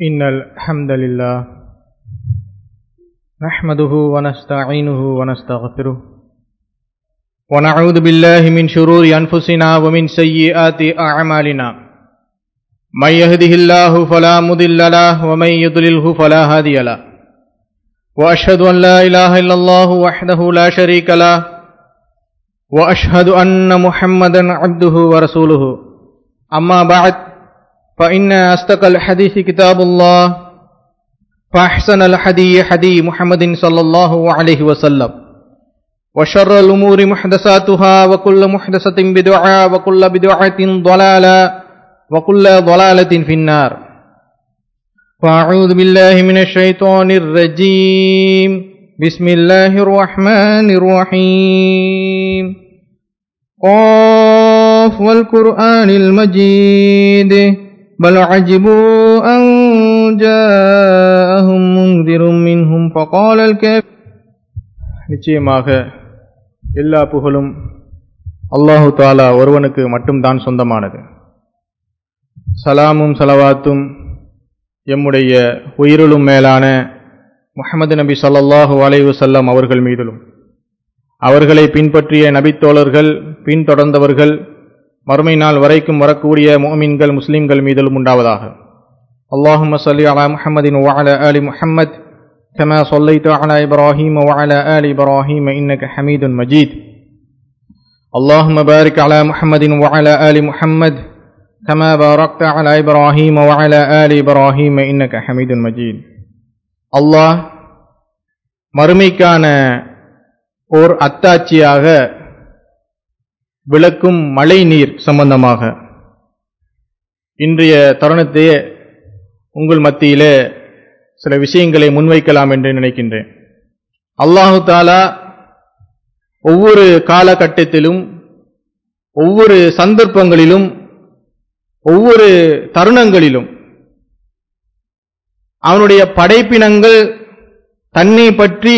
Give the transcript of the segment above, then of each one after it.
إن الحمد لله نحمده ونستعينه ونستغفره ونعوذ بالله من شرور أنفسنا ومن سيئات أعمالنا من يهده الله فلا مضل له ومن يضلله فلا هادي له وأشهد أن لا إله إلا الله وحده لا شريك له وأشهد أن محمدا عبده ورسوله أما بعد فإن أصدق الحديث كتاب الله فأحسن الحدي حدي محمد صلى الله عليه وسلم وشر الأمور محدثاتها وكل محدثة بدعة وكل بدعة ضلالة وكل ضلالة في النار فأعوذ بالله من الشيطان الرجيم بسم الله الرحمن الرحيم قاف والقرآن المجيد بل عجبوا أن جاءهم منذر منهم فقال الكافر நிச்சயமாக எல்லா புகழும் அல்லாஹு தாலா ஒருவனுக்கு மட்டும்தான் சொந்தமானது சலாமும் சலவாத்தும் எம்முடைய உயிரிலும் மேலான முஹம்மது நபி ஸல்லல்லாஹு அலைஹி வஸல்லம் அவர்கள் மீதிலும் அவர்களை பின்பற்றிய நபித்தோழர்கள் பின்தொடர்ந்தவர்கள் மறுமை நாள் வரைக்கும் வரக்கூடிய முഅமின்கள் முஸ்லிம்கள் மீதிலும் உண்டாவதாக அல்லாஹும்ம ஸல்லி அலா முஹம்மதின் வஅலா ஆலி முஹம்மத் كما صليت على إبراهيم وعلى آل إبراهيم إنك حميد مجيد اللهم بارك على محمد وعلى آل محمد كما باركت على إبراهيم وعلى آل إبراهيم إنك حميد مجيد அல்லாஹ் மறுமைக்கான ஓர் அத்தாட்சியாக விளக்கும் மழை நீர் சம்பந்தமாக இன்றைய தருணத்தையே உங்கள் மத்தியிலே சில விஷயங்களை முன்வைக்கலாம் என்று நினைக்கின்றேன் அல்லாஹு தாலா ஒவ்வொரு காலகட்டத்திலும் ஒவ்வொரு சந்தர்ப்பங்களிலும் ஒவ்வொரு தருணங்களிலும் அவனுடைய படைப்பினங்கள் தன்னை பற்றி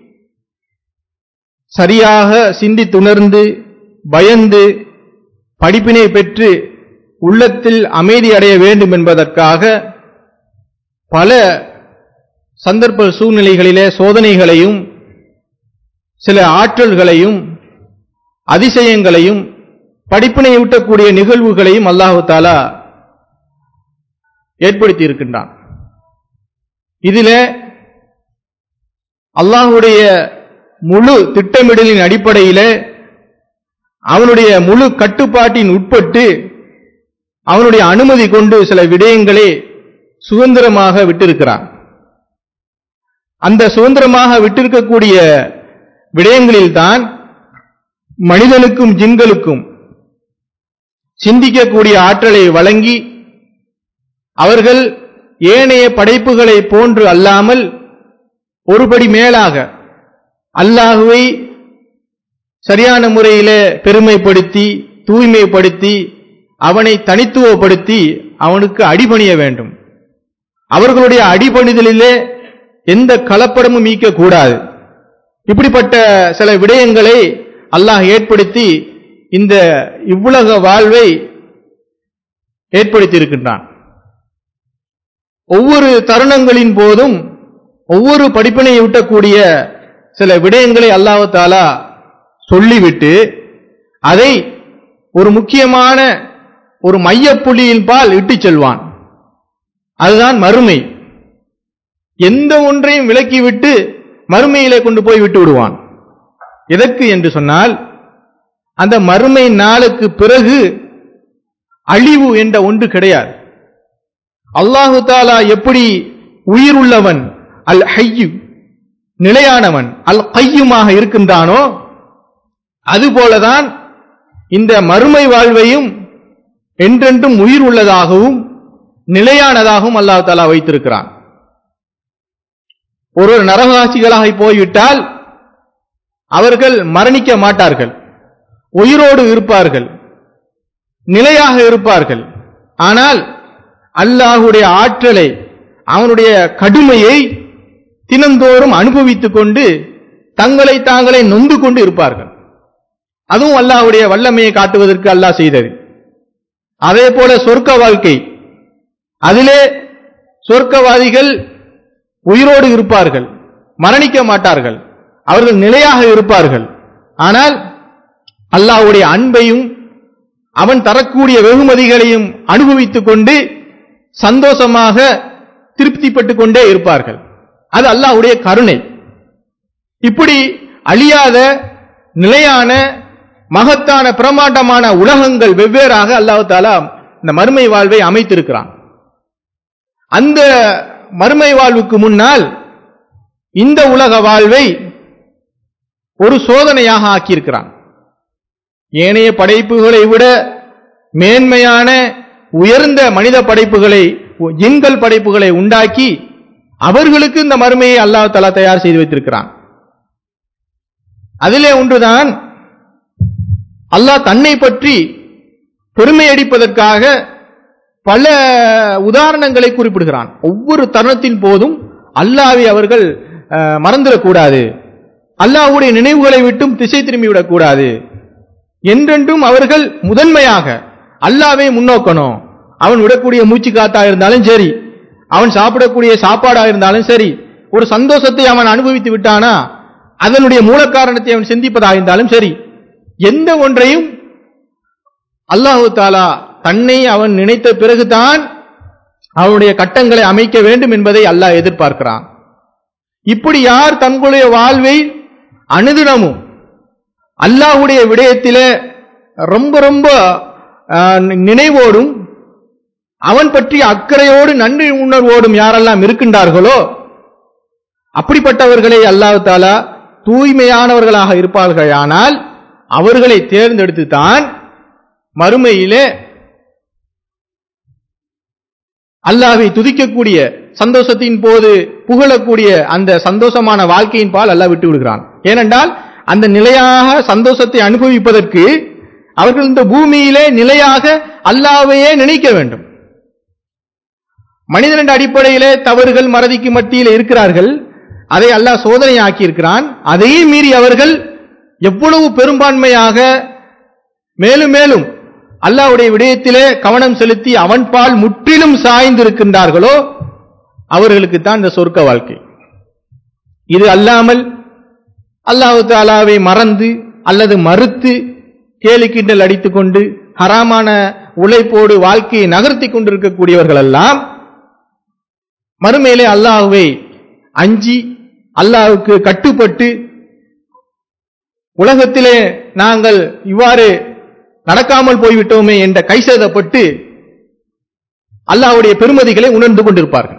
சரியாக சிந்தித்துணர்ந்து பயந்து படிப்பினை பெற்று உள்ளத்தில் அமைதி அடைய வேண்டும் என்பதற்காக பல சந்தர்ப்ப சூழ்நிலைகளிலே சோதனைகளையும் சில ஆற்றல்களையும் அதிசயங்களையும் படிப்பினையூட்டக்கூடிய நிகழ்வுகளையும் அல்லாஹு தாலா ஏற்படுத்தி இருக்கின்றான் இதில் அல்லாஹுடைய முழு திட்டமிடலின் அடிப்படையில் அவனுடைய முழு கட்டுப்பாட்டின் உட்பட்டு அவனுடைய அனுமதி கொண்டு சில விடயங்களை சுதந்திரமாக விட்டிருக்கிறான் அந்த சுதந்திரமாக விட்டிருக்கக்கூடிய விடயங்களில்தான் மனிதனுக்கும் ஜின்களுக்கும் சிந்திக்கக்கூடிய ஆற்றலை வழங்கி அவர்கள் ஏனைய படைப்புகளை போன்று அல்லாமல் ஒருபடி மேலாக அல்லாஹுவை சரியான முறையிலே பெருமைப்படுத்தி தூய்மைப்படுத்தி அவனை தனித்துவப்படுத்தி அவனுக்கு அடிபணிய வேண்டும் அவர்களுடைய அடிபணிதலிலே எந்த கலப்படமும் கூடாது இப்படிப்பட்ட சில விடயங்களை அல்லாஹ் ஏற்படுத்தி இந்த இவ்வுலக வாழ்வை ஏற்படுத்தி இருக்கின்றான் ஒவ்வொரு தருணங்களின் போதும் ஒவ்வொரு படிப்பினை ஊட்டக்கூடிய சில விடயங்களை அல்லாஹாலா சொல்லிவிட்டு அதை ஒரு முக்கியமான ஒரு மையப்புள்ளியின் பால் இட்டு செல்வான் அதுதான் மறுமை எந்த ஒன்றையும் விலக்கிவிட்டு மறுமையிலே கொண்டு போய் விட்டு விடுவான் எதற்கு என்று சொன்னால் அந்த மறுமை நாளுக்கு பிறகு அழிவு என்ற ஒன்று கிடையாது அல்லாஹு தாலா எப்படி உயிர் உள்ளவன் அல் ஹையு நிலையானவன் அல் கையுமாக இருக்கின்றானோ அதுபோலதான் இந்த மறுமை வாழ்வையும் என்றென்றும் உயிர் உள்ளதாகவும் நிலையானதாகவும் அல்லாஹ் தாலா வைத்திருக்கிறான் ஒரு நரகாசிகளாக போய்விட்டால் அவர்கள் மரணிக்க மாட்டார்கள் உயிரோடு இருப்பார்கள் நிலையாக இருப்பார்கள் ஆனால் அல்லாஹுடைய ஆற்றலை அவனுடைய கடுமையை தினந்தோறும் அனுபவித்துக் கொண்டு தங்களை தாங்களே நொந்து கொண்டு இருப்பார்கள் அதுவும் அல்லாஹுடைய வல்லமையை காட்டுவதற்கு அல்லாஹ் செய்தது அதே போல சொர்க்க வாழ்க்கை அதிலே சொர்க்கவாதிகள் உயிரோடு இருப்பார்கள் மரணிக்க மாட்டார்கள் அவர்கள் நிலையாக இருப்பார்கள் ஆனால் அல்லாஹ்வுடைய அன்பையும் அவன் தரக்கூடிய வெகுமதிகளையும் அனுபவித்துக் கொண்டு சந்தோஷமாக திருப்திப்பட்டுக் கொண்டே இருப்பார்கள் அது அல்லாஹ்வுடைய கருணை இப்படி அழியாத நிலையான மகத்தான பிரமாண்டமான உலகங்கள் வெவ்வேறாக அல்லாஹ் தாலா இந்த மறுமை வாழ்வை அமைத்திருக்கிறான் அந்த மறுமை வாழ்வுக்கு முன்னால் இந்த உலக வாழ்வை ஒரு சோதனையாக ஆக்கியிருக்கிறான் ஏனைய படைப்புகளை விட மேன்மையான உயர்ந்த மனித படைப்புகளை ஜின்கள் படைப்புகளை உண்டாக்கி அவர்களுக்கு இந்த மறுமையை அல்லாஹ் தலா தயார் செய்து வைத்திருக்கிறான் அதிலே ஒன்றுதான் அல்லாஹ் தன்னை பற்றி பெருமை அடிப்பதற்காக பல உதாரணங்களை குறிப்பிடுகிறான் ஒவ்வொரு தருணத்தின் போதும் அல்லாவை அவர்கள் அஹ், மறந்துடக்கூடாது அல்லாஹ்வுடைய நினைவுகளை விட்டும் திசை திரும்பிவிடக் கூடாது என்றென்றும் அவர்கள் முதன்மையாக அல்லாவை முன்னோக்கணும் அவன் விடக்கூடிய மூச்சு காத்தா இருந்தாலும் சரி அவன் சாப்பிடக்கூடிய சாப்பாடா இருந்தாலும் சரி ஒரு சந்தோஷத்தை அவன் அனுபவித்து விட்டானா அதனுடைய மூல காரணத்தை அவன் சிந்திப்பதாக இருந்தாலும் சரி எந்த ஒன்றையும் அல்லாஹு தாலா தன்னை அவன் நினைத்த பிறகுதான் அவனுடைய கட்டங்களை அமைக்க வேண்டும் என்பதை அல்லாஹ் எதிர்பார்க்கிறான் இப்படி யார் தங்களுடைய வாழ்வை அனுதினமும் அல்லாஹ்வுடைய விடயத்திலே ரொம்ப ரொம்ப ஆஹ், நினைவோடும் அவன் பற்றி அக்கறையோடு நன்றி உணர்வோடும் யாரெல்லாம் இருக்கின்றார்களோ அப்படிப்பட்டவர்களை அல்லாஹ் தாலா தூய்மையானவர்களாக இருப்பார்களானால் அவர்களை தேர்ந்தெடுத்து தான் மறுமையிலே அல்லாஹ்வை துதிக்கக்கூடிய சந்தோஷத்தின் போது புகழக்கூடிய அந்த சந்தோஷமான வாழ்க்கையின் பால் அல்லாஹ் விட்டு விடுகிறான் ஏனென்றால் அந்த நிலையாக சந்தோஷத்தை அனுபவிப்பதற்கு அவர்கள் இந்த பூமியிலே நிலையாக அல்லாஹ்வையே நினைக்க வேண்டும் மனிதனின் அடிப்படையிலே தவறுகள் மறதிக்கு மத்தியில் இருக்கிறார்கள் அதை அல்லாஹ் சோதனை ஆக்கியிருக்கிறான் அதையும் மீறி அவர்கள் எவ்வளவு பெரும்பான்மையாக மேலும் மேலும் அல்லாஹ்வுடைய விடயத்திலே கவனம் செலுத்தி அவன் பால் முற்றிலும் சாய்ந்திருக்கின்றார்களோ அவர்களுக்கு தான் இந்த சொர்க்க வாழ்க்கை இது அல்லாமல் அல்லாஹு தாலாவை மறந்து அல்லது மறுத்து கேலி கிண்டல் அடித்துக்கொண்டு ஹராமான உழைப்போடு வாழ்க்கையை நகர்த்தி கொண்டிருக்கக்கூடியவர்கள் எல்லாம் மறுமையிலே அல்லாஹுவை அஞ்சி அல்லாஹுக்கு கட்டுப்பட்டு உலகத்திலே நாங்கள் இவ்வாறு நடக்காமல் போய்விட்டோமே என்ற கைசேதப்பட்டு அல்லாஹ்வுடைய பெருமதிகளை உணர்ந்து கொண்டிருப்பார்கள்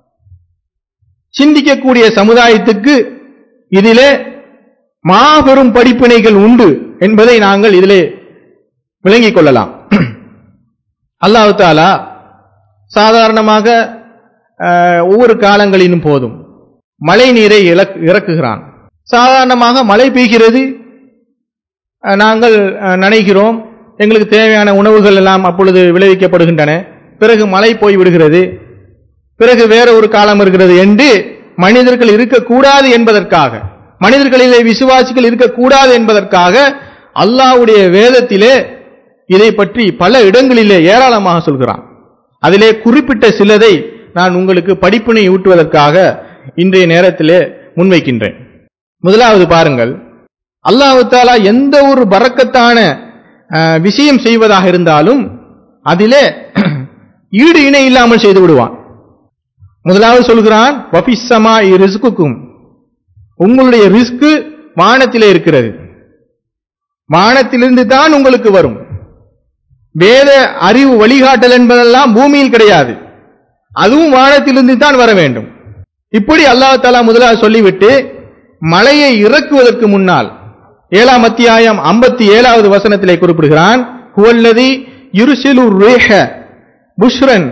சிந்திக்கக்கூடிய சமுதாயத்துக்கு இதிலே மாபெரும் படிப்பினைகள் உண்டு என்பதை நாங்கள் இதிலே விளங்கிக் கொள்ளலாம் அல்லாஹ் தாலா சாதாரணமாக அஹ், ஒவ்வொரு காலங்களிலும் போதும் மழை நீரை இலக்- இறக்குகிறான் சாதாரணமாக மழை பெய்கிறது அஹ், நாங்கள் அஹ், நனைகிறோம் எங்களுக்கு தேவையான உணவுகள் எல்லாம் அப்பொழுது விளைவிக்கப்படுகின்றன பிறகு மழை போய் விடுகிறது பிறகு வேற ஒரு காலம் இருக்கிறது என்று மனிதர்கள் இருக்கக்கூடாது என்பதற்காக மனிதர்களிலே விசுவாசிகள் இருக்கக்கூடாது என்பதற்காக அல்லாஹ்வுடைய வேதத்திலே இதை பற்றி பல இடங்களிலே ஏராளமாக சொல்கிறான் அதிலே குறிப்பிட்ட சிலதை நான் உங்களுக்கு படிப்பினை ஊட்டுவதற்காக இன்றைய நேரத்திலே முன்வைக்கின்றேன் முதலாவது பாருங்கள் அல்லாஹ் தாலா எந்த ஒரு பறக்கத்தான அஹ், விஷயம் செய்வதாக இருந்தாலும் அதிலே ஈடு இணை இல்லாமல் செய்து விடுவான் முதலாவது சொல்கிறான் வபிசமா ரிஸ்குக்கும் உங்களுடைய ரிஸ்க் வானத்திலே இருக்கிறது வானத்திலிருந்து தான் உங்களுக்கு வரும் வேத அறிவு வழிகாட்டல் என்பதெல்லாம் பூமியில் கிடையாது அதுவும் வானத்திலிருந்து தான் வர வேண்டும் இப்படி அல்லாஹ் தஆலா முதலாக சொல்லிவிட்டு மலையை இறக்குவதற்கு முன்னால் ஏழாம் அத்தியாயம் ஐம்பத்தி ஏழாவது வசனத்திலே குறிப்பிடுகிறான் ஹுவல்லதி யுருசிலு ரேஹ புஷ்ரன்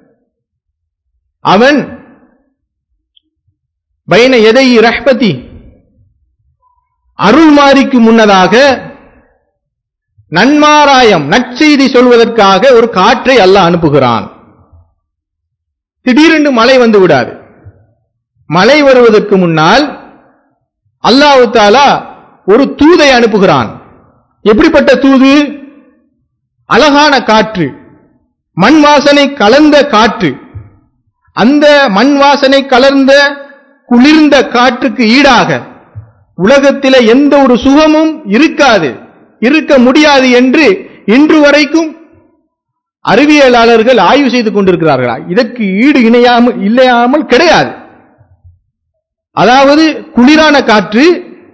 அவன் பைன எதை ரஹ்பதி அருள்மாரிக்கு முன்னதாக நன்மாராயம் நற்செய்தி சொல்வதற்காக ஒரு காற்றை அல்லாஹ் அனுப்புகிறான் திடீரென்று மழை வந்து விடாது மழை வருவதற்கு முன்னால் அல்லாஹ் தாலா ஒரு தூதை அனுப்புகிறான் எப்படிப்பட்ட தூது அழகான காற்று மண் வாசனை கலந்த காற்று அந்த மண் வாசனை கலர்ந்த குளிர்ந்த காற்றுக்கு ஈடாக உலகத்திலே எந்த ஒரு சுகமும் இருக்காது இருக்க முடியாது என்று இன்று வரைக்கும் அறிவியலாளர்கள் ஆய்வு செய்து கொண்டிருக்கிறார்களா இதற்கு ஈடு இணையாமல் இல்லையாமல் கிடையாது அதாவது குளிரான காற்று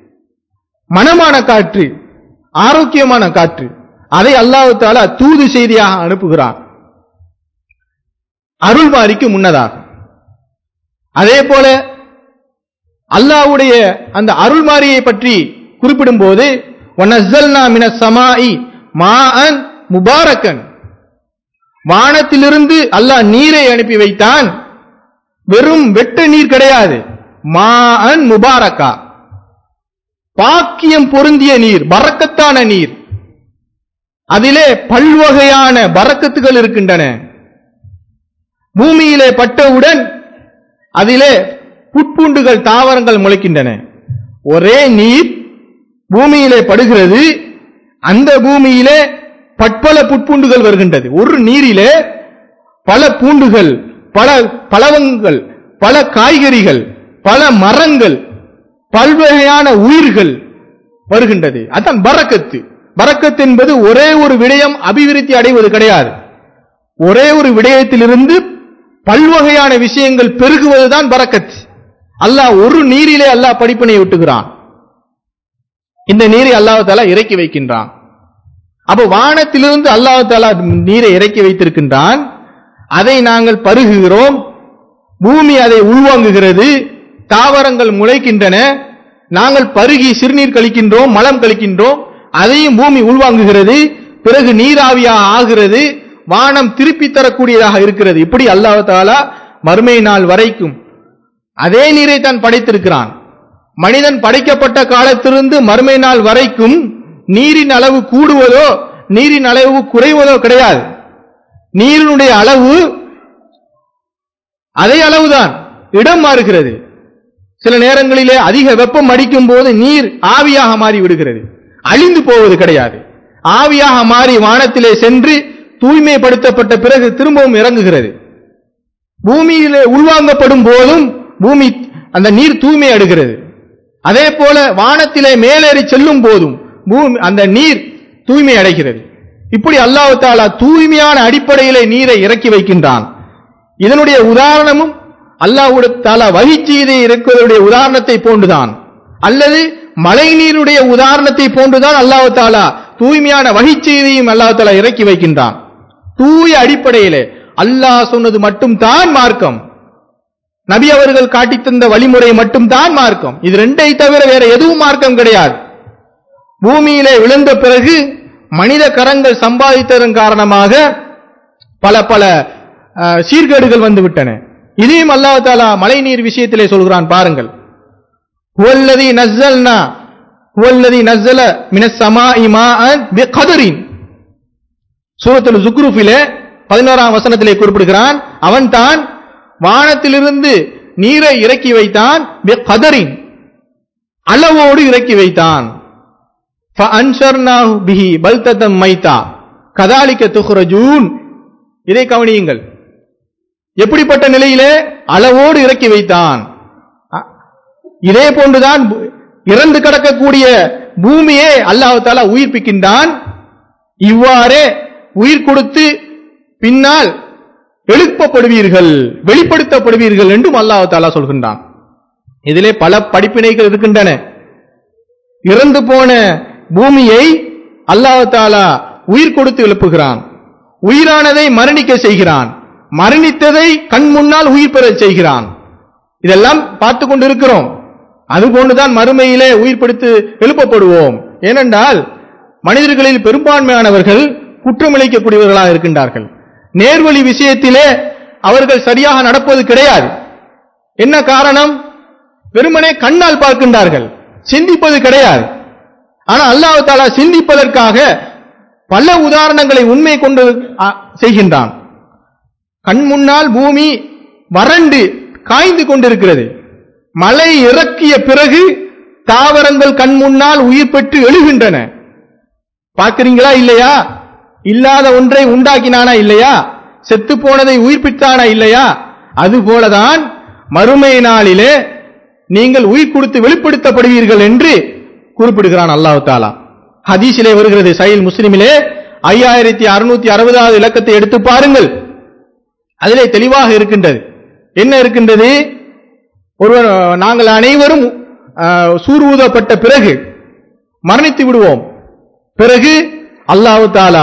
மனமான காற்று ஆரோக்கியமான காற்று அதை அல்லாஹ் தாலா தூது செய்தியாக அனுப்புகிறான் அருள்மாரிக்கு முன்னதாக அதே போல அல்லாஹ்வுடைய அந்த அருள்மாரியை பற்றி குறிப்பிடும் போது ஒன்னஸ்ஸல்னா மினஸ் ஸமாஇ மாஅன் முபாரக்கன் வானத்திலிருந்து அல்லாஹ் நீரை அனுப்பி வைத்தான் வெறும் வெட்ட நீர் கிடையாது மாஅன் முபாரக்கா பாக்கியம் பொருந்திய நீர் பறக்கத்தான நீர் அதிலே பல்வகையான பறக்கத்துகள் இருக்கின்றன பூமியிலே பட்டவுடன் அதிலே புட்பூண்டுகள் தாவரங்கள் முளைக்கின்றன ஒரே நீர் பூமியிலே படுகிறது அந்த பூமியிலே பட்பல புட்பூண்டுகள் வருகின்றது ஒரு நீரிலே பல பூண்டுகள் பல பழவங்கள் பல காய்கறிகள் பல மரங்கள் பல்வகையான உயிர்கள் வருகின்றது அதான் பறக்கத்து பறக்கத்து என்பது ஒரே ஒரு விடயம் அபிவிருத்தி அடைவது கிடையாது ஒரே ஒரு விடயத்திலிருந்து பல்வகையான விஷயங்கள் பெருகுவதுதான் பறக்கத் அல்லாஹ் ஒரு நீரிலே அல்லாஹ் படிப்பினை விட்டுகிறான் இந்த நீரை அல்லாஹ் தாலா இறக்கி வைக்கின்றான் அப்ப வானத்திலிருந்து அல்லாஹ் தாலா நீரை இறக்கி வைத்திருக்கின்றான் அதை நாங்கள் பருகுகிறோம் பூமி அதை உள்வாங்குகிறது தாவரங்கள் முளைக்கின்றன நாங்கள் பருகி சிறுநீர் கழிக்கின்றோம் மலம் கழிக்கின்றோம் அதையும் பூமி உள்வாங்குகிறது பிறகு நீராவியாக ஆகிறது வானம் திருப்பி தரக்கூடியதாக இருக்கிறது இப்படி அல்லாஹ் தாலா மறுமை நாள் வரைக்கும் அதே நீரை தான் படைத்திருக்கிறான் மனிதன் படைக்கப்பட்ட காலத்திலிருந்து மறுமை நாள் வரைக்கும் நீரின் அளவு கூடுவதோ நீரின் அளவு குறைவதோ கிடையாது நீரினுடைய அளவு அதே அளவுதான் இடம் மாறுகிறது சில நேரங்களிலே அதிக வெப்பம் அடிக்கும் போது நீர் ஆவியாக மாறி விடுகிறது அழிந்து போவது கிடையாது ஆவியாக மாறி வானத்திலே சென்று தூய்மைப்படுத்தப்பட்ட பிறகு திரும்பவும் இறங்குகிறது பூமியிலே உள்வாங்கப்படும் போதும் பூமி அந்த நீர் தூய்மை அடைகிறது அதே போல வானத்திலே மேலேறி செல்லும் போதும் பூமி அந்த நீர் தூய்மை அடைகிறது இப்படி அல்லாஹ் தாலா தூய்மையான அடிப்படையிலே நீரை இறக்கி வைக்கின்றான் இதனுடைய உதாரணமும் அல்லாஹ்வுடைய தாலா வகி செய்தி இருக்கிறதுடைய உதாரணத்தை போன்றுதான் அல்லது மழை நீருடைய உதாரணத்தை போன்றுதான் அல்லாஹ் தாலா தூய்மையான வகி செய்தியும் அல்லாஹ் தாலா இறக்கி வைக்கின்றான் தூய அடிப்படையிலே அல்லாஹ் சொன்னது மட்டும் தான் மார்க்கம் நபி அவர்கள் காட்டித் தந்த வழிமுறை மட்டும் தான் மார்க்கம் இது ரெண்டை தவிர வேற எதுவும் மார்க்கம் கிடையாது பூமியிலே விழுந்த பிறகு மனித கரங்கள் சம்பாதித்ததன் காரணமாக பல பல அஹ், சீர்கேடுகள் வந்து விட்டன இதையும் அல்லாஹ் தாலா மழைநீர் விஷயத்திலே சொல்கிறான் பாருங்கள் ஹுவல்லதி நஸ்ஸல்னா ஹுவல்லதி நஸ்ஸல மினஸ் ஸமாஇ மாஅன் பிகதரின் சூரத்துல் ஜுக்ரூஃபிலே பதினோராம் வசனத்திலே குறிப்பிடுகிறான் அவன் தான் வானத்திலிருந்து நீரை இறக்கி வைத்தான் பிகதரின் அளவோடு இறக்கி வைத்தான் فَأَنشَرْنَاهُ بِهِ بَلْدَةً مَيْتًا كَذَلِكَ تُخْرَجُونَ இதை கவனியுங்கள் எப்படிப்பட்ட நிலையிலே அளவோடு இறக்கி வைத்தான் அ- இதே போன்றுதான் பு- இறந்து கிடக்கக்கூடிய பூமியே அல்லாஹ் தாலா உயிர்ப்பிக்கின்றான் இவ்வாறே உயிர் கொடுத்து பின்னால் எழுப்பப்படுவீர்கள் வெளிப்படுத்தப்படுவீர்கள் என்றும் அல்லாஹ் தாலா சொல்கின்றான் இதிலே பல படிப்பினைகள் இருக்கின்றன இறந்து போன பூமியை அல்லாஹ் தாலா உயிர் கொடுத்து எழுப்புகிறான் உயிரானதை மரணிக்க செய்கிறான் மரணித்ததை கண் முன்னால் உயிர் பெறச் செய்கிறான் இதெல்லாம் பார்த்து கொண்டிருக்கிறோம் அதுபோன்றுதான் மறுமையிலே உயிர் படுத்து எழுப்பப்படுவோம் ஏனென்றால் மனிதர்களில் பெரும்பான்மையானவர்கள் குற்றமிழைக்கக்கூடியவர்களாக இருக்கின்றார்கள் நேர்வழி விஷயத்திலே அவர்கள் சரியாக நடப்பது கிடையாது என்ன காரணம் வெறுமனே கண்ணால் பார்க்கின்றார்கள் சிந்திப்பது கிடையாது ஆனா அல்லாஹ் தாலா சிந்திப்பதற்காக பல உதாரணங்களை உண்மை கொண்டு அ, செய்கின்றான் கண் முன்னால் பூமி வறண்டு காய்ந்து கொண்டிருக்கிறது மழை இறக்கிய பிறகு தாவரங்கள் கண் முன்னால் உயிர் பெற்று எழுகின்றன பார்க்கிறீங்களா இல்லையா இல்லாத ஒன்றை உண்டாக்கினானா இல்லையா செத்து போனதை உயிர்ப்பித்தானா இல்லையா அதுபோலதான் மறுமை நாளிலே நீங்கள் உயிர் கொடுத்து வெளிப்படுத்தப்படுவீர்கள் என்று குறிப்பிடுகிறான் அல்லாஹ் தாலா ஹதீஸிலே வருகிறது சயில் முஸ்லிமிலே ஐயாயிரத்தி அறுநூத்தி அறுபதாவது இலக்கத்தை எடுத்து பாருங்கள் அதிலே தெளிவாக இருக்கின்றது என்ன இருக்கின்றது ஒருவர் நாங்கள் அனைவரும் அஹ், சூர் ஊதப்பட்ட பிறகு மரணித்து விடுவோம் பிறகு அல்லாஹ் தாலா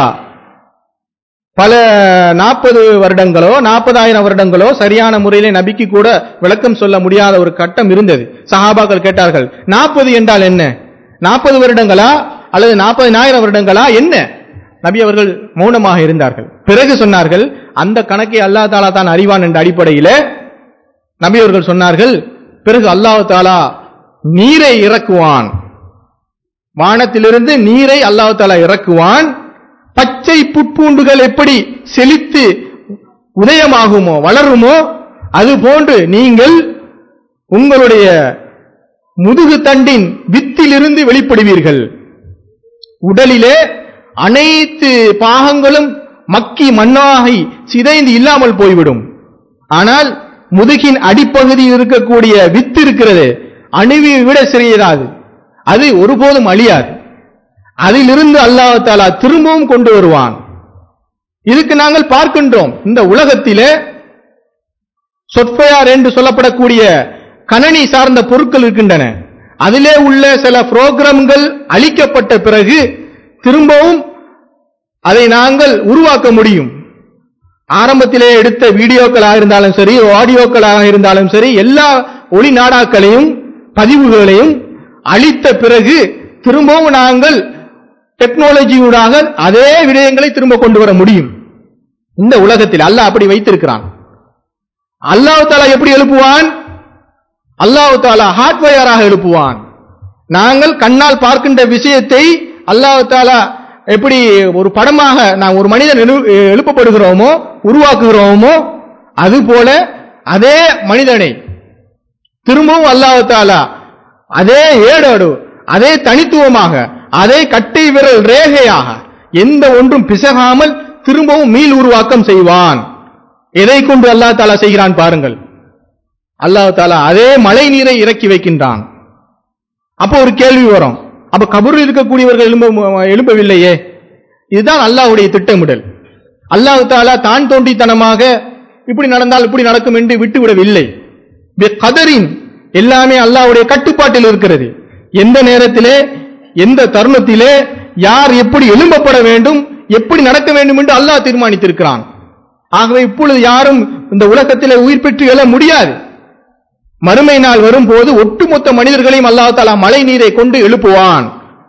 பல நாற்பது வருடங்களோ நாற்பதாயிரம் வருடங்களோ சரியான முறையிலே நபிக்கு கூட விளக்கம் சொல்ல முடியாத ஒரு கட்டம் இருந்தது சஹாபாக்கள் கேட்டார்கள் நாற்பது என்றால் என்ன நாற்பது வருடங்களா அல்லது நாற்பதினாயிரம் வருடங்களா என்ன நபி அவர்கள் மௌனமாக இருந்தார்கள் பிறகு சொன்னார்கள் அந்த கணக்கை அல்லாஹ் தாலா தான் அறிவான் என்ற அடிப்படையிலே நபி அவர்கள் சொன்னார்கள் பிறகு அல்லாஹ் தாலா நீரை இறக்குவான் வானத்திலிருந்து நீரை அல்லாஹ் தாலா இறக்குவான் பச்சை புட்பூண்டுகள் எப்படி செழித்து உதயமாகுமோ வளருமோ அது போன்று நீங்கள் உங்களுடைய முதுகு தண்டின் வித்திலிருந்து வெளிப்படுவீர்கள் உடலிலே அனைத்து பாகங்களும் மக்கி மண்ணாகி சிதைந்து இல்லாமல் போய்விடும் ஆனால் முதுகின் அடிப்பகுதியில் இருக்கக்கூடிய வித்து இருக்கிறது அணுவை விட சிறியதாது அது ஒருபோதும் அழியாது அதிலிருந்து அல்லாஹ் தாலா திரும்பவும் கொண்டு வருவான் இதுக்கு நாங்கள் பார்க்கின்றோம் இந்த உலகத்திலே சொற்பயார் என்று சொல்லப்படக்கூடிய கணனி சார்ந்த பொருட்கள் இருக்கின்றன அதிலே உள்ள சில புரோகிராம்கள் அழிக்கப்பட்ட பிறகு திரும்பவும் அதை நாங்கள் உருவாக்க முடியும் ஆரம்பத்திலே எடுத்த வீடியோக்களாக இருந்தாலும் சரி ஆடியோக்களாக இருந்தாலும் சரி எல்லா ஒளி நாடாக்களையும் பதிவுகளையும் அழித்த பிறகு திரும்பவும் நாங்கள் டெக்னாலஜியூடாக அதே விடயங்களை திரும்ப கொண்டு வர முடியும் இந்த உலகத்தில் அல்லாஹ் அப்படி வைத்திருக்கிறான் அல்லாஹ் தாலா எப்படி எழுப்புவான் அல்லாஹ் தாலா ஹார்ட்வயராக எழுப்புவான் நாங்கள் கண்ணால் பார்க்கின்ற விஷயத்தை அல்லாஹ் தாலா எப்படி ஒரு படமாக நான் ஒரு மனிதன் எழு- எழுப்பப்படுகிறோமோ உருவாக்குகிறோமோ அதுபோல அதே மனிதனை திரும்பவும் அல்லாஹ் தாலா அதே ஏடோடு அதே தனித்துவமாக அதே கட்டை விரல் ரேகையாக எந்த ஒன்றும் பிசகாமல் திரும்பவும் மீள் உருவாக்கம் செய்வான் எதை கொண்டு அல்லாஹ் தாலா செய்கிறான் பாருங்கள் அல்லாஹ் தாலா அதே மழை நீரை இறக்கி வைக்கின்றான் அப்போ ஒரு கேள்வி வரும் அப்ப கபூரில் இருக்கக்கூடியவர்கள் எழும்ப எழும்பவில்லையே இதுதான் அல்லாஹ்வுடைய திட்டமிடல் அல்லாஹ் தாலா தான் தோன்றித்தனமாக இப்படி நடந்தால் இப்படி நடக்கும் என்று விட்டுவிடவில்லை கதரின் எல்லாமே அல்லாஹ்வுடைய கட்டுப்பாட்டில் இருக்கிறது எந்த நேரத்திலே எந்த தருணத்திலே யார் எப்படி எழும்பப்பட வேண்டும் எப்படி நடக்க வேண்டும் என்று அல்லாஹ் தீர்மானித்திருக்கிறான் ஆகவே இப்பொழுது யாரும் இந்த உலகத்திலே உயிர் பெற்று எழ முடியாது மறுமை நாள் வரும்போது ஒட்டுமொத்த மனிதர்களையும் அல்லாஹ் தாலா மழை நீரை கொண்டு எழுப்புவான்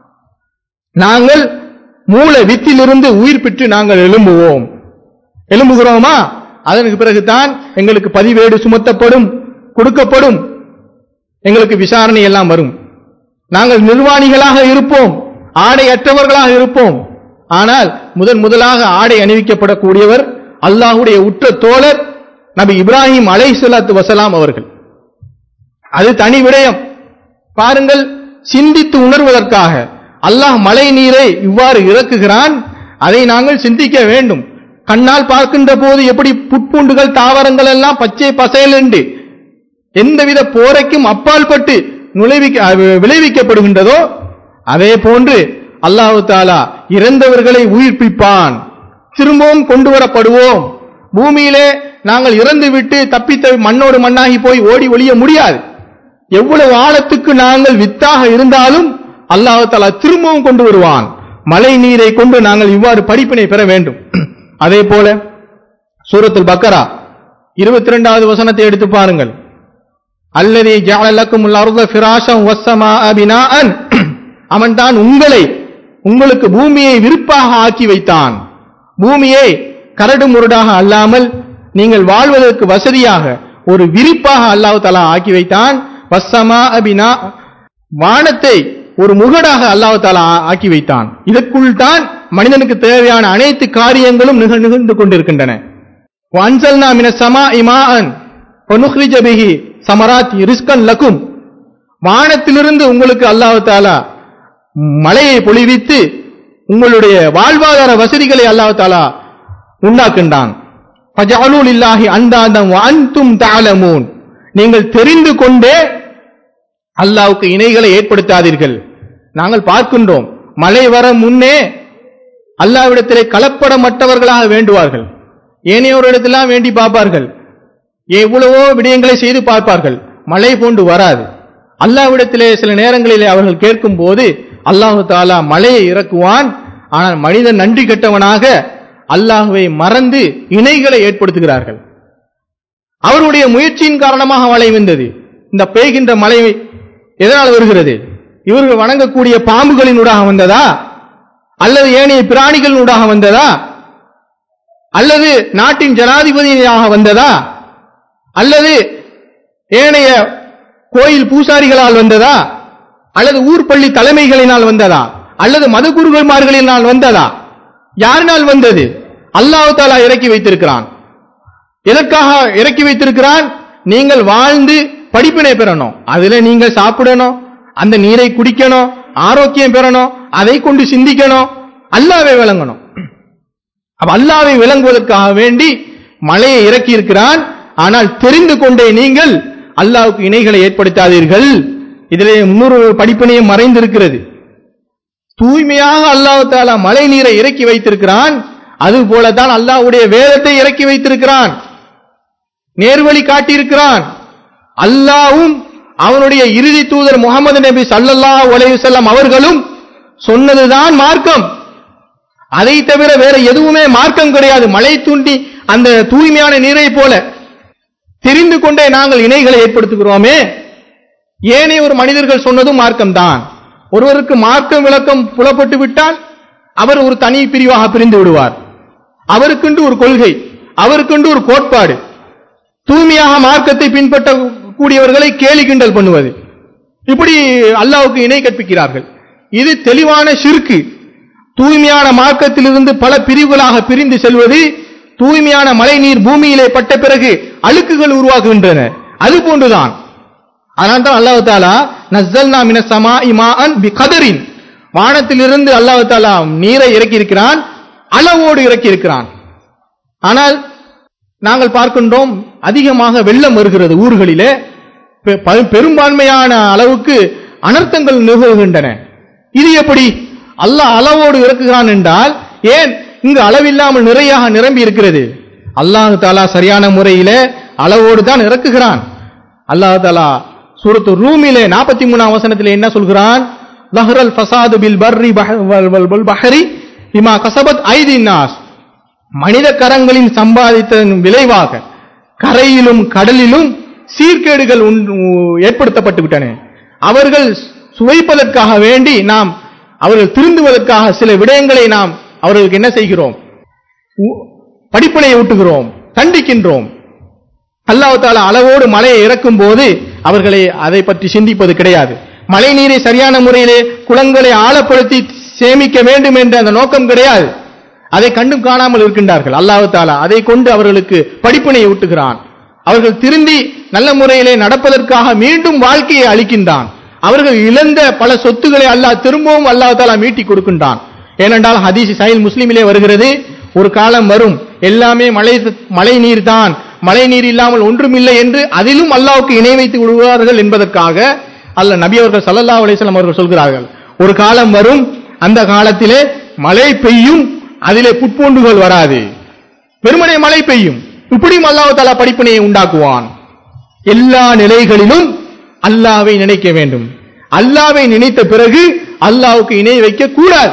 நாங்கள் மூல வித்திலிருந்து உயிர் பெற்று நாங்கள் எழும்புவோம் எழும்புகிறோமா அதற்கு பிறகுதான் எங்களுக்கு பதிவேடு சுமத்தப்படும் கொடுக்கப்படும் எங்களுக்கு விசாரணை எல்லாம் வரும் நாங்கள் நிர்வாணிகளாக இருப்போம் ஆடையற்றவர்களாக இருப்போம் ஆனால் முதன் முதலாக ஆடை அணிவிக்கப்படக்கூடியவர் அல்லாஹுடைய உற்ற தோழர் நபி இப்ராஹிம் அலைஹிஸ்ஸலாத்து வசலாம் அவர்கள் அது தனி விடயம் பாருங்கள் சிந்தித்து உணர்வதற்காக அல்லாஹ் மழை நீரை இவ்வாறு இறக்குகிறான் அதை நாங்கள் சிந்திக்க வேண்டும் கண்ணால் பார்க்கின்ற போது எப்படி புட்பூண்டுகள் தாவரங்கள் எல்லாம் பச்சை பசையல் என்று எந்தவித போரைக்கும் அப்பால் பட்டு நுழைவிக்க அஹ் விளைவிக்கப்படுகின்றதோ அதே போன்று அல்லாஹு தாலா இறந்தவர்களை உயிர்ப்பிப்பான் திரும்பவும் கொண்டு வரப்படுவோம் பூமியிலே நாங்கள் இறந்துவிட்டு தப்பித்த மண்ணோடு மண்ணாகி போய் ஓடி ஒளிய முடியாது எவ்வளவு ஆழத்துக்கு நாங்கள் வித்தாக இருந்தாலும் அல்லாஹ் தாலா திரும்பவும் கொண்டு வருவான் மழை நீரை கொண்டு நாங்கள் இவ்வாறு படிப்பினை பெற வேண்டும் அதே போல சூரத்துல் பக்கரா இருபத்தி இரண்டாவது வசனத்தை எடுத்து பாருங்கள் அல்லது ஜாலக்கும் அருத ஃபிராஷம் வசமா அபினான் அவன்தான் உங்களை உங்களுக்கு பூமியை விருப்பாக ஆக்கி வைத்தான் பூமியை கரடு முரடாக அல்லாமல் நீங்கள் வாழ்வதற்கு வசதியாக ஒரு விரிப்பாக அல்லாஹ் தலா ஆக்கி வைத்தான் வசமா அபினா வானத்தை ஒரு முகடாக அல்லாஹ் தாலா ஆக்கி வைத்தான் இதற்குள் தான் மனிதனுக்கு தேவையான அனைத்து காரியங்களும் நிகழ் நிகழ்ந்து கொண்டிருக்கின்றன வன்சல்னா மின சமா இமான் ஒனுஹ்ரிஜ பிஹி சமராத் ரிஸ்கன் லக்கும் வானத்திலிருந்து உங்களுக்கு அல்லாஹ் தாலா மழையை பொழிவித்து உங்களுடைய வாழ்வாதார வசதிகளை அல்லாஹ் தாலா உண்டாக்குண்டான் ஃபஜஅலூ லில்லாஹி அந்தாதம் வ அன்தும் தஅலமூன் நீங்கள் தெரிந்து கொண்டே அல்லாஹ்வுக்கு இணைகளை ஏற்படுத்தாதீர்கள் நாங்கள் பார்க்கின்றோம் மழை வர முன்னே அல்லாஹ்விடத்திலே கலப்படமற்றவர்களாக வேண்டுவார்கள் ஏனையோரிடத்தெல்லாம் வேண்டி பார்ப்பார்கள் எவ்வளவோ விடயங்களை செய்து பார்ப்பார்கள் மழை போன்று வராது அல்லாஹ்விடத்திலே சில நேரங்களிலே அவர்கள் கேட்கும் போது அல்லாஹு தாலா மழையை இறக்குவான் ஆனால் மனிதன் நன்றி கெட்டவனாக அல்லாஹுவை மறந்து இணைகளை ஏற்படுத்துகிறார்கள் அவருடைய முயற்சியின் காரணமாக மழை வந்தது இந்த பெய்கின்ற மழை எதனால் வருகிறது இவர்கள் வணங்கக்கூடிய பாம்புகளினூடாக வந்ததா அல்லது ஏனைய பிராணிகளினூடாக வந்ததா அல்லது நாட்டின் ஜனாதிபதியாக வந்ததா அல்லது ஏனைய கோயில் பூசாரிகளால் வந்ததா அல்லது ஊர்பள்ளி தலைமைகளினால் வந்ததா அல்லது மதகுருகள்மார்களினால் வந்ததா யாரினால் வந்தது அல்லாஹ் தாலா இறக்கி வைத்திருக்கிறான் எதற்காக இறக்கி வைத்திருக்கிறான் நீங்கள் வாழ்ந்து படிப்பினை பெறணும் அதுல நீங்கள் சாப்பிடணும் அந்த நீரை குடிக்கணும் ஆரோக்கியம் பெறணும் அதை கொண்டு சிந்திக்கணும் அல்லாவை விளங்கணும் அப்ப அல்லாவை விளங்குவதற்காக வேண்டி மழையை இறக்கி இருக்கிறான் ஆனால் தெரிந்து கொண்டே நீங்கள் அல்லாவுக்கு இணைகளை ஏற்படுத்தாதீர்கள் இதிலே முன்னொரு படிப்பினையும் மறைந்திருக்கிறது தூய்மையாக அல்லாஹ் தாலா மழை நீரை இறக்கி வைத்திருக்கிறான் அது போலதான் அல்லாஹ்வுடைய வேதத்தை இறக்கி வைத்திருக்கிறான் நேர்வழி காட்டியிருக்கிறான் அல்லாவும் அவனுடைய இறுதி தூதர் முகமது நபி சல்லல்லாஹு அலைஹி வஸல்லம் அவர்களும் சொன்னதுதான் மார்க்கம் அதை தவிர வேற எதுவுமே மார்க்கம் கிடையாது மழை தூண்டி அந்த தூய்மையான நீரை போல தெரிந்து கொண்டே நாங்கள் இணைகளை ஏற்படுத்துகிறோமே ஏனே ஒரு மனிதர்கள் சொன்னதும் மார்க்கம்தான் ஒருவருக்கு மார்க்கம் விளக்கம் புலப்பட்டு விட்டால் அவர் ஒரு தனி பிரிவாக பிரிந்து விடுவார் அவருக்கென்று ஒரு கொள்கை அவருக்கென்று ஒரு கோட்பாடு தூய்மையாக மார்க்கத்தை பின்பற்றக்கூடியவர்களை கேலி கிண்டல் பண்ணுவது இப்படி அல்லாவுக்கு இணை கற்பிக்கிறார்கள் இது தெளிவான ஷிர்கு தூய்மையான மார்க்கத்திலிருந்து பல பிரிவுகளாக பிரிந்து செல்வது தூய்மையான மழை நீர் பூமியிலே பட்ட பிறகு அழுக்குகள் உருவாகுகின்றன அது போன்றுதான் அதனால தான் அல்லாஹ் தாலா நஸ்ஸல்னா மின சமா இமான் பி கதரின் வானத்திலிருந்து அல்லாஹ் தாலா நீரை இறக்கி இருக்கிறான் அளவோடு இறக்கி இருக்கிறான் ஆனால் நாங்கள் பார்க்கின்றோம் அதிகமாக வெள்ளம் வருகிறது ஊர்களிலே பெ- ப- பெரும்பான்மையான அளவுக்கு அனர்த்தங்கள் நிகழ்கின்றன இது எப்படி அல்லாஹ் அளவோடு இறக்குகிறான் என்றால் ஏன் இங்கு அளவில்லாமல் நிறையாக நிரம்பி இருக்கிறது அல்லாஹ் தாலா சரியான முறையிலே அளவோடு தான் இறக்குகிறான் அல்லாஹ் தாலா சூரத்து ரூமிலே நாற்பத்தி மூணாம் வசனத்திலே என்ன சொல்கிறான் லஹ்ரல் ஃபசாது பில் பர்ரி பஹ- வல் வல் வல் பஹரி பிமா கசபத் ஐதின் நாஸ் மனித கரங்களின் சம்பாதித்ததன் விளைவாக கரையிலும் கடலிலும் சீர்கேடுகள் உண்டு- ஏற்படுத்தப்பட்டு விட்டன அவர்கள் சுவைப்பதற்காக வேண்டி நாம் அவர்கள் திருந்துவதற்காக சில விடயங்களை நாம் அவர்களுக்கு என்ன செய்கிறோம் உ- படிப்பினை ஊட்டுகிறோம் கண்டிக்கின்றோம் அல்லாஹ் தாலா அளவோடு மழையை இறக்கும் போது அவர்களை அதை பற்றி சிந்திப்பது கிடையாது மழை நீரை சரியான முறையிலே குளங்களை ஆழப்படுத்தி சேமிக்க வேண்டும் என்ற அந்த நோக்கம் கிடையாது அதை கண்டும் காணாமல் இருக்கின்றார்கள் அல்லாஹ் தாலா அதை கொண்டு அவர்களுக்கு படிப்பினை ஊட்டுகிறான் அவர்கள் திருந்தி நல்ல முறையிலே நடப்பதற்காக மீண்டும் வாழ்க்கையை அளிக்கின்றான் அவர்கள் இழந்த பல சொத்துக்களை அல்லாஹ் திரும்பவும் அல்லாஹ் தாலா மீட்டி கொடுக்கின்றான் ஏனென்றால் ஹதீஸ் சஹீல் முஸ்லிமிலே வருகிறது ஒரு காலம் வரும் எல்லாமே மழை மழை நீர் தான் மழை நீர் இல்லாமல் ஒன்றுமில்லை என்று அதிலும் அல்லாஹ்வுக்கு இணை வைத்து விடுவார்கள் என்பதற்காக அல்ல நபி அவர்கள் ஸல்லல்லாஹு அலைஹி வஸல்லம் அவர்கள் சொல்கிறார்கள் ஒரு காலம் வரும் அந்த காலத்திலே மழை பெய்யும் அதிலே புட்பூண்டுகள் வராது வெறுமனே மழை பெய்யும் இப்படியும் அல்லாஹ் தஆலா படிப்பினையை உண்டாக்குவான் எல்லா நிலைகளிலும் அல்லாவை நினைக்க வேண்டும் அல்லாவை நினைத்த பிறகு அல்லாஹ்வுக்கு இணை வைக்க கூடாது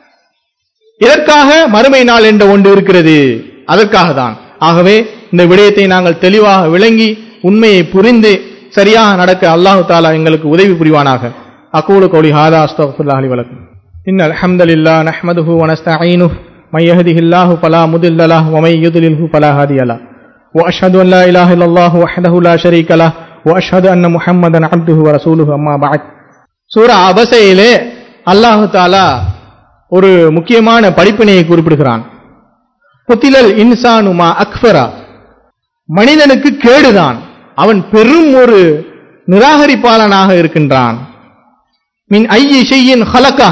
இதற்காக மறுமை நாள் என்ற ஒன்று இருக்கிறது அதற்காக தான் ஆகவே இந்த விடயத்தை நாங்கள் தெளிவாக விளங்கி உண்மையை புரிந்து சரியாக நடக்க அல்லாஹு தாலா எங்களுக்கு உதவி புரிவானாக அகூலு கௌலி ஹாதா அஸ்தகுல்லாஹ் அலி வலக்கும் إن الحمد لله نحمده ونستعينه من يهده الله فلا مضل له ومن يضلله فلا هادي له وأشهد أن لا إله إلا الله وحده لا شريك له وأشهد أن محمدا عبده ورسوله أما بعد சூரா அபசையிலே அல்லாஹு தாலா ஒரு முக்கியமான படிப்பினையை குறிப்பிடுகிறான் குத்திலல் இன்சானுமா அக்ஃபரா மனிதனுக்கு கேடுதான் அவன் பெரும் ஒரு நிராகரிப்பாளனாக இருக்கின்றான் மின் ஐயி ஷையின் ஹலக்கா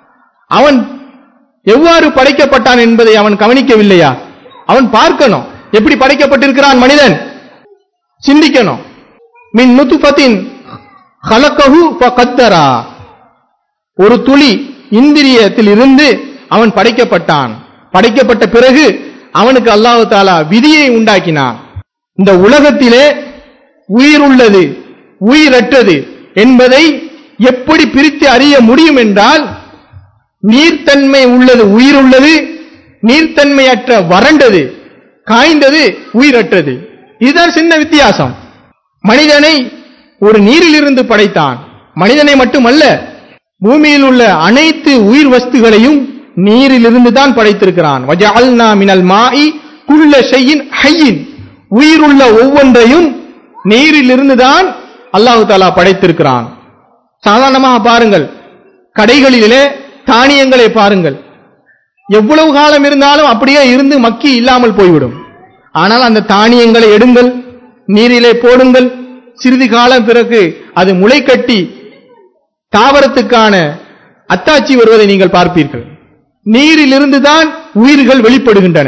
அவன் எவ்வாறு படைக்கப்பட்டான் என்பதை அவன் கவனிக்கவில்லையா அவன் பார்க்கணும் எப்படி படைக்கப்பட்டிருக்கிறான் மனிதன் சிந்திக்கணும் மின் நுத்துஃபத்தின் ஹலக்கஹு ஃபகத்தரா ஒரு துளி இந்திரியத்தில் இருந்து அவன் படைக்கப்பட்டான் படைக்கப்பட்ட பிறகு அவனுக்கு அல்லாஹு தாலா விதியை உண்டாக்கினான் இந்த உலகத்திலே உயிர் உள்ளது உயிரற்றது என்பதை எப்படி பிரித்து அறிய முடியும் என்றால் நீர்த்தன்மை உள்ளது உயிர் உள்ளது நீர்த்தன்மையற்ற வறண்டது காய்ந்தது உயிரற்றது இதுதான் சின்ன வித்தியாசம் மனிதனை ஒரு நீரிலிருந்து படைத்தான் மனிதனை மட்டுமல்ல பூமியில் உள்ள அனைத்து உயிர் வஸ்துகளையும் நீரிலிருந்து தான் படைத்திருக்கிறான் வஜஅல்னா மினல் மாஇ குல்ல ஷையின் ஹையின் உயிருள்ள ஒவ்வொன்றையும் நீரிலிருந்து தான் அல்லாஹு தாலா படைத்திருக்கிறான் சாதாரணமாக பாருங்கள் கடைகளிலே தானியங்களை பாருங்கள் எவ்வளவு காலம் இருந்தாலும் அப்படியே இருந்து மக்கி இல்லாமல் போய்விடும் ஆனால் அந்த தானியங்களை எடுங்கள் நீரிலே போடுங்கள் சிறிது காலம் பிறகு அது முளை கட்டி தாவரத்துக்கான அத்தாட்சி வருவதை நீங்கள் பார்ப்பீர்கள் நீரிலிருந்து தான் உயிர்கள் வெளிப்படுகின்றன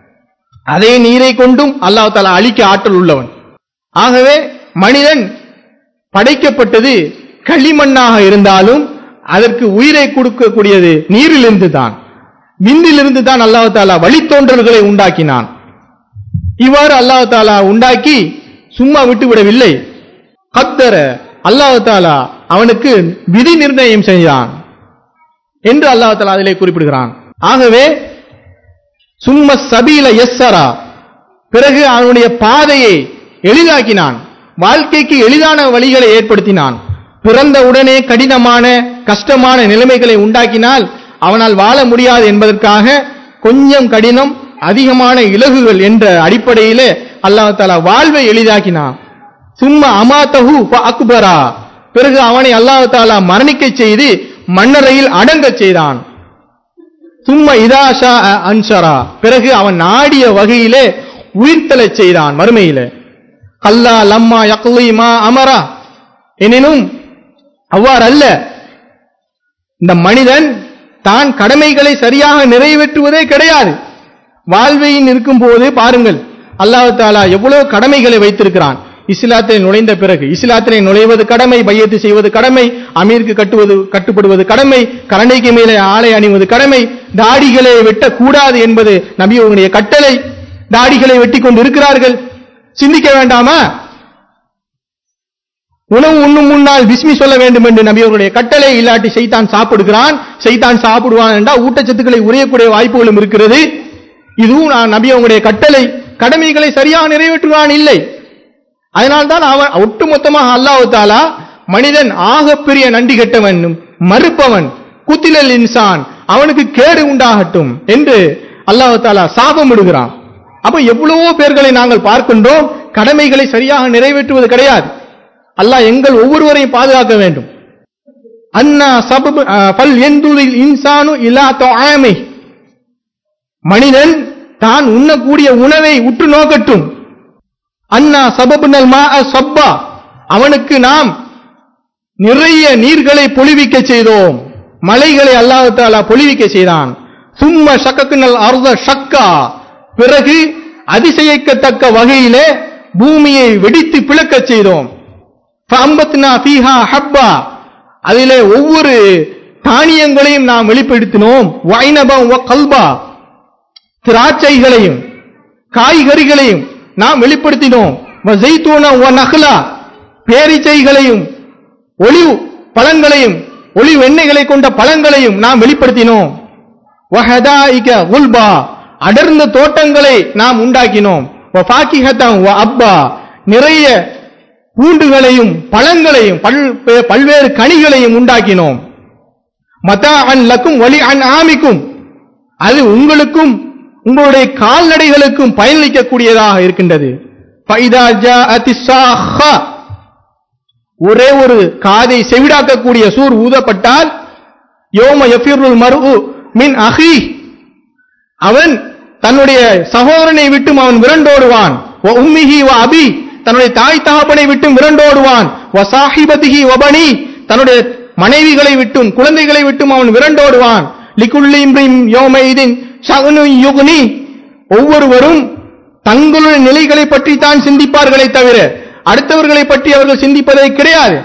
அதே நீரை கொண்டும் அல்லாஹ் தாலா அழிக்க ஆற்றல் உள்ளவன் ஆகவே மனிதன் படைக்கப்பட்டது களிமண்ணாக இருந்தாலும் அதற்கு உயிரை கொடுக்கக்கூடியது நீரிலிருந்து தான் விண்ணிலிருந்து தான் அல்லாஹ் தாலா வழித்தோன்றல்களை உண்டாக்கினான் இவ்வாறு அல்லாஹ் தாலா உண்டாக்கி சும்மா விட்டுவிடவில்லை கத்தர அல்லாஹ் தாலா அவனுக்கு விதி நிர்ணயம் செய்தான் என்று அல்லாஹ் தாலா அதிலே குறிப்பிடுகிறான் ஆகவே சும்ம சபீல எஸ்ஸரா பிறகு அவனுடைய பாதையை எளிதாக்கினான் வாழ்க்கைக்கு எளிதான வழிகளை ஏற்படுத்தினான் பிறந்த உடனே கடினமான கஷ்டமான நிலைமைகளை உண்டாக்கினால் அவனால் வாழ முடியாது என்பதற்காக கொஞ்சம் கடினம் அதிகமான இலகுகள் என்ற அடிப்படையிலே அல்லாஹ் தாலா வாழ்வை எளிதாக்கினான் சும்மா அமாத்தஹு அக்பரா பிறகு அவனை அல்லாஹ் தாலா மரணிக்கச் செய்து மண்ணறையில் அடங்கச் செய்தான் சும்மா இதாஷா அன்சரா பிறகு அவன் நாடிய வகையிலே உயிர்த்தலச் செய்தான் மறுமையிலே கல்லா லம்மா யக்லி மா அமரா எனினும் அவ்வாறு அல்ல இந்த மனிதன் தான் கடமைகளை சரியாக நிறைவேற்றுவதே கிடையாது வாழ்வையின் இருக்கும் போது பாருங்கள் அல்லாஹ் தாலா எவ்வளவு கடமைகளை வைத்திருக்கிறான் இஸ்லாத்தில் நுழைந்த பிறகு இஸ்லாத்திலே நுழைவது கடமை பையத்து செய்வது கடமை அமீருக்கு கட்டுவது கட்டுப்படுவது கடமை கரண்டைக்கு மேலே ஆலை அணிவது கடமை தாடிகளை வெட்டக்கூடாது என்பது நபியுடைய கட்டளை தாடிகளை வெட்டி கொண்டு இருக்கிறார்கள் சிந்திக்க வேண்டாமா உணவு உண்ணும் முன்னால் பிஸ்மி சொல்ல வேண்டும் என்று நபி அவர்களுடைய கட்டளை இல்லாட்டி செய்தான் சாப்பிடுகிறான் செய்தான் சாப்பிடுவான் என்றால் ஊட்டச்சத்துக்களை உரையக்கூடிய வாய்ப்புகளும் இருக்கிறது இதுவும் நான் நபி அவங்களுடைய கட்டளை கடமைகளை சரியாக நிறைவேற்றுவான் இல்லை அதனால்தான் அவன் ஒட்டுமொத்தமாக அல்லாஹ் தாலா மனிதன் ஆகப்பெரிய நன்றி கெட்டவன் மறுப்பவன் குத்திலல் இன்சான் அவனுக்கு கேடு உண்டாகட்டும் என்று அல்லாஹ் தாலா சாபம் விடுகிறான் அப்ப எவ்வளவோ பேர்களை நாங்கள் பார்க்கின்றோம் கடமைகளை சரியாக நிறைவேற்றுவது கிடையாது அல்லாஹ் எங்கள் ஒவ்வொருவரையும் பாதுகாக்க வேண்டும் அண்ணா சபபு பல் எந்துளில் இன்சானு இல்லா தொஆமை மனிதன் தான் உண்ணக்கூடிய உணவை உற்று நோக்கட்டும் அண்ணா சபபுனல் மா சப்பா அவனுக்கு நாம் நிறைய நீர்களை பொழிவிக்க செய்தோம் மலைகளை அல்லாஹ் தாலா பொழிவிக்க செய்தான் சும்ம ஷக்கக்குனல் அர்த ஷக்கா பிறகு அதிசயிக்கத்தக்க வகையிலே பூமியை வெடித்து பிளக்கச் செய்தோம் ஃபஅம்பத்னா ஃபீஹா ஹப்பா அதிலே ஒவ்வொரு தானியங்களையும் நாம் வெளிப்படுத்தினோம் வைனபம் வ கல்பா திராட்சைகளையும் காய்கறிகளையும் நாம் வெளிப்படுத்தினோம் வ ஜெய்தூன வ நஹ்லா பேரிச்சைகளையும் ஒளிவு பழங்களையும் ஒளிவு எண்ணெய்களை கொண்ட பழங்களையும் நாம் வெளிப்படுத்தினோம் வஹதாயிக உல்பா அடர்ந்த தோட்டங்களை நாம் உண்டாக்கினோம் வ ஃபாக்கிஹத்தம் வ அப்பா நிறைய பூண்டுகளையும் பழங்களையும் பல் பல்வேறு கனிகளையும் உண்டாக்கினோம் மதா அன் லக்கும் வலி அன் ஆமிக்கும் அது உங்களுக்கும் உங்களுடைய கால்நடைகளுக்கும் பயனளிக்கக்கூடியதாக இருக்கின்றது ஃபைதா ஜாஅத்தி ஸாஹா. ஒரே ஒரு காதை செவிடாக்கக்கூடிய சூர் ஊதப்பட்டால் யோம யஃபிருல் மர்உ மின் அஹி அவன் தன்னுடைய சகோதரனை விட்டும் அவன் விரண்டோடுவான் வ உம்மிஹி வ அபி தன்னுடைய தாய் தகப்பனை விட்டும் விரண்டோடுவான் வ சாஹிபதிஹி வ பனி தன்னுடைய மனைவிகளை விட்டும் குழந்தைகளை விட்டும் அவன் விரண்டோடுவான் லிகுல்லி இம்ரின் யோமைதின் ஷகுனு யுக்னி ஒவ்வொருவரும் தங்களுடைய நிலைகளை பற்றி தான் சிந்திப்பார்களே தவிர அடுத்தவர்களை பற்றி அவர்கள் சிந்திப்பதே கிடையாது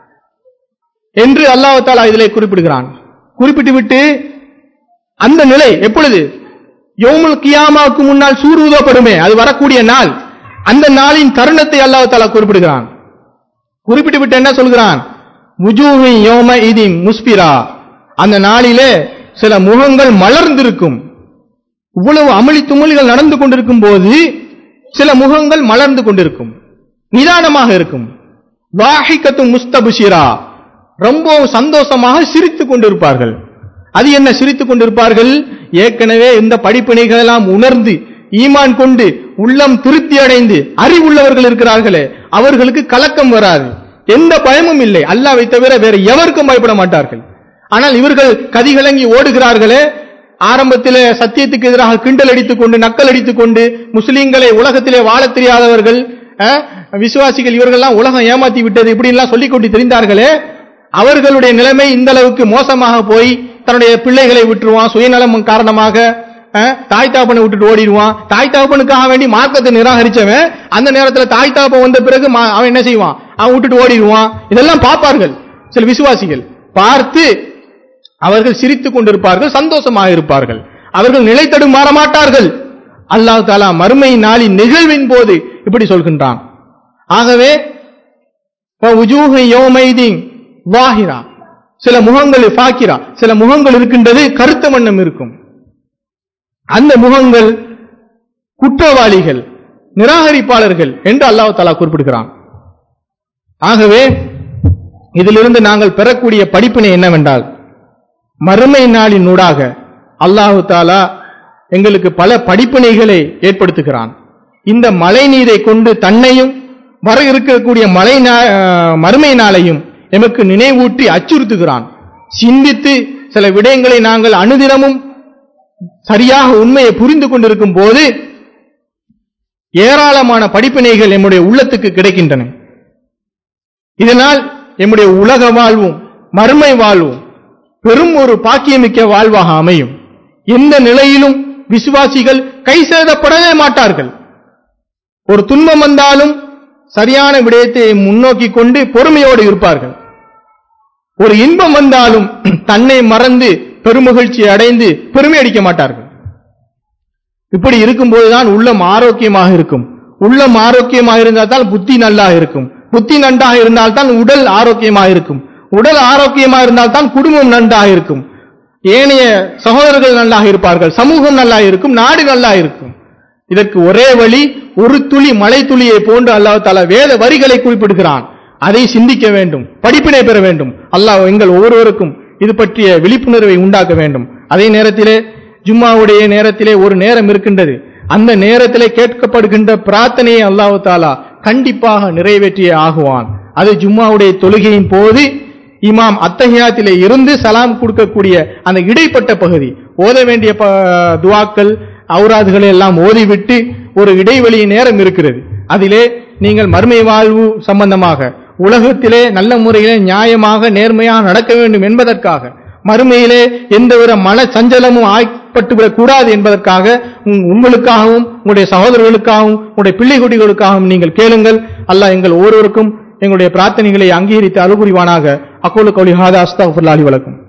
என்று அல்லாஹ் தாலா இதிலே குறிப்பிடுகிறான் குறிப்பிட்டு விட்டு அந்த நிலை எப்பொழுது யோமுல் கியாமாவுக்கு முன்னால் சூர் ஊதப்படுமே அது வரக்கூடிய நாள் அந்த நாளின் தருணத்தை அல்லாஹ் தாலா குறிப்பிடுகிறான் குறிப்பிட்டு விட்டு என்ன சொல்கிறான் முஜூஹி யோம இதி முஸ்பிரா அந்த நாளிலே சில முகங்கள் மலர்ந்திருக்கும் இவ்வளவு அமளி துமளிகள் நடந்து கொண்டிருக்கும் போது சில முகங்கள் மலர்ந்து கொண்டிருக்கும் நிதானமாக இருக்கும் வாஹிகத்து முஸ்தபுஷிரா ரொம்ப சந்தோஷமாக சிரித்துக் கொண்டிருப்பார்கள் அது என்ன சிரித்துக் கொண்டிருப்பார்கள் ஏற்கனவே இந்த படிப்பினைகள் எல்லாம் உணர்ந்து ஈமான் கொண்டு உள்ளம் திருப்தி அடைந்து அறிவுள்ளவர்கள் இருக்கிறார்களே அவர்களுக்கு கலக்கம் வராது எந்த பயமும் இல்லை அல்லாவை தவிர வேற எவருக்கும் பயப்பட மாட்டார்கள் ஆனால் இவர்கள் கதிகலங்கி ஓடுகிறார்களே ஆரம்பத்திலே சத்தியத்துக்கு எதிராக கிண்டல் அடித்துக் கொண்டு நக்கல் அடித்துக் கொண்டு முஸ்லிம்களை உலகத்திலே வாழத் தெரியாதவர்கள் அஹ், விசுவாசிகள் இவர்கள்லாம் உலகம் ஏமாத்தி விட்டது இப்படி எல்லாம் சொல்லிக் கொண்டு தெரிந்தார்களே அவர்களுடைய நிலைமை இந்த அளவுக்கு மோசமாக போய் தன்னுடைய பிள்ளைகளை விட்டுருவான் சுயநலம் காரணமாக அஹ், தாய் தாப்பனை விட்டுட்டு ஓடிடுவான் தாய் தாப்பனுக்காக வேண்டி மார்க்கத்தை நிராகரிச்சவன் அந்த நேரத்துல தாய் தாப்பன் வந்த பிறகு மா- அவன் என்ன செய்வான் அவன் விட்டுட்டு ஓடிடுவான் இதெல்லாம் பார்ப்பார்கள் சில விசுவாசிகள் பார்த்து அவர்கள் சிரித்துக் கொண்டிருப்பார்கள் சந்தோஷமாக இருப்பார்கள் அவர்கள் நிலை தடுமாற மாட்டார்கள் அல்லாஹ் தாலா மறுமை நாளின் நிகழ்வின் போது இப்படி சொல்கின்றான் ஆகவே وَوُجُوهٌ يَوْمَئِذٍ வாஹிரா சில முகங்கள் ஃபாக்கிரா சில முகங்கள் இருக்கின்றது கருத்த வண்ணம் இருக்கும் அந்த முகங்கள் குற்றவாளிகள் நிராகரிப்பாளர்கள் என்று அல்லாஹ் தாலா குறிப்பிடுகிறான் ஆகவே இதிலிருந்து நாங்கள் பெறக்கூடிய படிப்பினை என்னவென்றால் மறுமை நாளின் ஊடாக அல்லாஹு தாலா எங்களுக்கு பல படிப்பினைகளை ஏற்படுத்துகிறான் இந்த மழை நீரை கொண்டு தன்னையும் வர இருக்கக்கூடிய மழை நா- அஹ், மறுமை நாளையும் எமக்கு நினைவூட்டி அச்சுறுத்துகிறான் சிந்தித்து சில விடயங்களை நாங்கள் அனுதினமும் சரியாக உண்மையை புரிந்து கொண்டிருக்கும் போது ஏராளமான படிப்பினைகள் எம்முடைய உள்ளத்துக்கு கிடைக்கின்றன இதனால் எம்முடைய உலக வாழ்வும் மறுமை வாழ்வும் பெரும் ஒரு பாக்கியமிக்க வாழ்வாக அமையும் எந்த நிலையிலும் விசுவாசிகள் கை சேதப்படவே மாட்டார்கள் ஒரு துன்பம் வந்தாலும் சரியான விடயத்தை முன்னோக்கி கொண்டு பொறுமையோடு இருப்பார்கள் ஒரு இன்பம் வந்தாலும் தன்னை மறந்து பெருமகிழ்ச்சி அடைந்து பெருமை அடிக்க மாட்டார்கள் இப்படி இருக்கும்போதுதான் உள்ளம் ஆரோக்கியமாக இருக்கும் உள்ளம் ஆரோக்கியமாக இருந்தால் தான் புத்தி நல்லா இருக்கும் புத்தி நன்றாக இருந்தால் தான் உடல் ஆரோக்கியமாக இருக்கும் உடல் ஆரோக்கியமாக இருந்தால் தான் குடும்பம் நன்றாக இருக்கும் ஏனைய சகோதரர்கள் நல்லாக இருப்பார்கள் சமூகம் நல்லா இருக்கும் நாடு நல்லா இருக்கும் இதற்கு ஒரே வழி ஒரு துளி மழை துளியை போன்று அல்லாஹ் தாலா வேத வரிகளை குறிப்பிடுகிறான் அதை சிந்திக்க வேண்டும் படிப்பினை பெற வேண்டும் அல்லாஹ் எங்கள் ஒவ்வொருவருக்கும் இது பற்றிய விழிப்புணர்வை உண்டாக்க வேண்டும் அதே நேரத்திலே ஜும்மாவுடைய நேரத்திலே ஒரு நேரம் இருக்கின்றது அந்த நேரத்திலே கேட்கப்படுகின்ற பிரார்த்தனையை அல்லாஹ் தாலா கண்டிப்பாக நிறைவேற்றியே ஆகுவான் அது ஜும்மாவுடைய தொழுகையின் போது இமாம் அத்தஹியாத்திலே இருந்து சலாம் கொடுக்கக்கூடிய அந்த இடைப்பட்ட பகுதி ஓத வேண்டிய ப- துவாக்கள் அவுராதுகளை எல்லாம் ஓதிவிட்டு ஒரு இடைவெளி நேரம் இருக்கிறது அதிலே நீங்கள் மறுமை வாழ்வு சம்பந்தமாக உலகத்திலே நல்ல முறையிலே நியாயமாக நேர்மையாக நடக்க வேண்டும் என்பதற்காக மறுமையிலே எந்தவித மன சஞ்சலமும் ஆய்ப்பட்டுவிடக் கூடாது என்பதற்காக உங்- உங்களுக்காகவும் உங்களுடைய சகோதரர்களுக்காகவும் உங்களுடைய பிள்ளை குட்டிகளுக்காகவும் நீங்கள் கேளுங்கள் அல்லாஹ் எங்கள் ஒவ்வொருவருக்கும் எங்களுடைய பிரார்த்தனைகளை அங்கீகரித்து அருள் புரிவானாக அக்கோலு கௌலி ஹாதா அஸ்தாஃபுல்லாஹி வலக்கும்